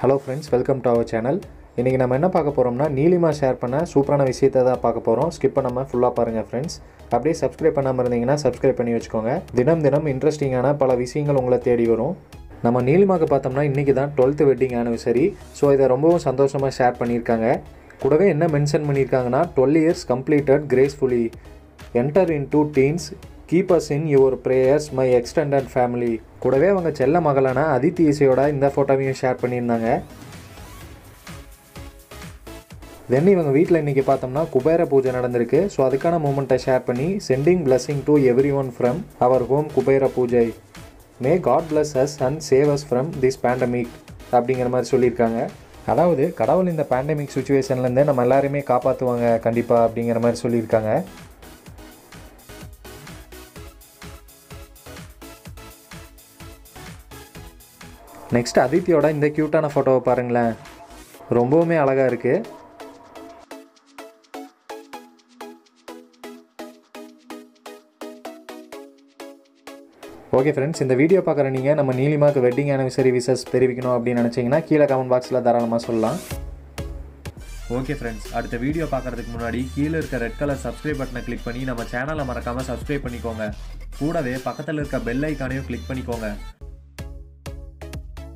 hello friends welcome to our channel இன்றைக்கி நம்ம என்ன பார்க்க போகிறோம்னா நீலிமா ஷேர் பண்ண சூப்பரான விஷயத்தை தான் பார்க்க போகிறோம் ஸ்கிப் பண்ணாமல் ஃபுல்லாக பாருங்கள் ஃப்ரெண்ட்ஸ் அப்படியே சப்ஸ்கிரைப் பண்ணாமல் இருந்தீங்கன்னா சப்ஸ்கிரைப் பண்ணி வச்சுக்கோங்க தினம் தினம் இன்ட்ரெஸ்டிங்கான பல விஷயங்கள் உங்களை தேடி வரும் நம்ம நீலிமாக்கு பார்த்தோம்னா இன்றைக்கி தான் டுவெல்த் வெட்டிங் ஆனிவர்சரி ஸோ இதை ரொம்பவும் சந்தோஷமாக ஷேர் பண்ணியிருக்காங்க கூடவே என்ன மென்ஷன் பண்ணியிருக்காங்கன்னா twelve years completed gracefully enter into teens keep us in your prayers my extended family கூடவே அவங்க செல்ல மகளான அதித்தி இசையோட இந்த ஃபோட்டோவையும் ஷேர் பண்ணியிருந்தாங்க தென் இவங்க வீட்டில் இன்றைக்கி பார்த்தோம்னா குபேர பூஜை நடந்திருக்கு ஸோ அதுக்கான மூமெண்ட்டை ஷேர் பண்ணி sending blessing to everyone from our home Kubera Puja may God bless us and save us from this pandemic அப்படிங்கிற மாதிரி சொல்லியிருக்காங்க அதாவது கடவுள் இந்த பேண்டமிக் சுச்சுவேஷன்லேருந்து நம்ம எல்லாருமே காப்பாற்றுவாங்க கண்டிப்பாக அப்படிங்கிற மாதிரி சொல்லியிருக்காங்க நெக்ஸ்ட் அதித்தியோட இந்த க்யூட்டான ஃபோட்டோவை பாருங்களேன் ரொம்பவுமே அழகாக இருக்குது ஓகே ஃப்ரெண்ட்ஸ் இந்த வீடியோ பார்க்குற நீங்கள் நம்ம நீலிமாக்கு வெட்டிங் ஆனிவர்சரி விசஸ் தெரிவிக்கணும் அப்படின்னு நினச்சிங்கன்னா கீழே கமெண்ட் பாக்ஸில் தாராளமாக சொல்லலாம் ஓகே ஃப்ரெண்ட்ஸ் அடுத்த வீடியோ பார்க்கறதுக்கு முன்னாடி கீழே இருக்க ரெட் கலர் சப்ஸ்கிரைப் பட்டனை கிளிக் பண்ணி நம்ம சேனலை மறக்காமல் சப்ஸ்கிரைப் பண்ணிக்கோங்க கூடவே பக்கத்தில் இருக்க பெல் ஐக்கானையும் கிளிக் பண்ணிக்கோங்க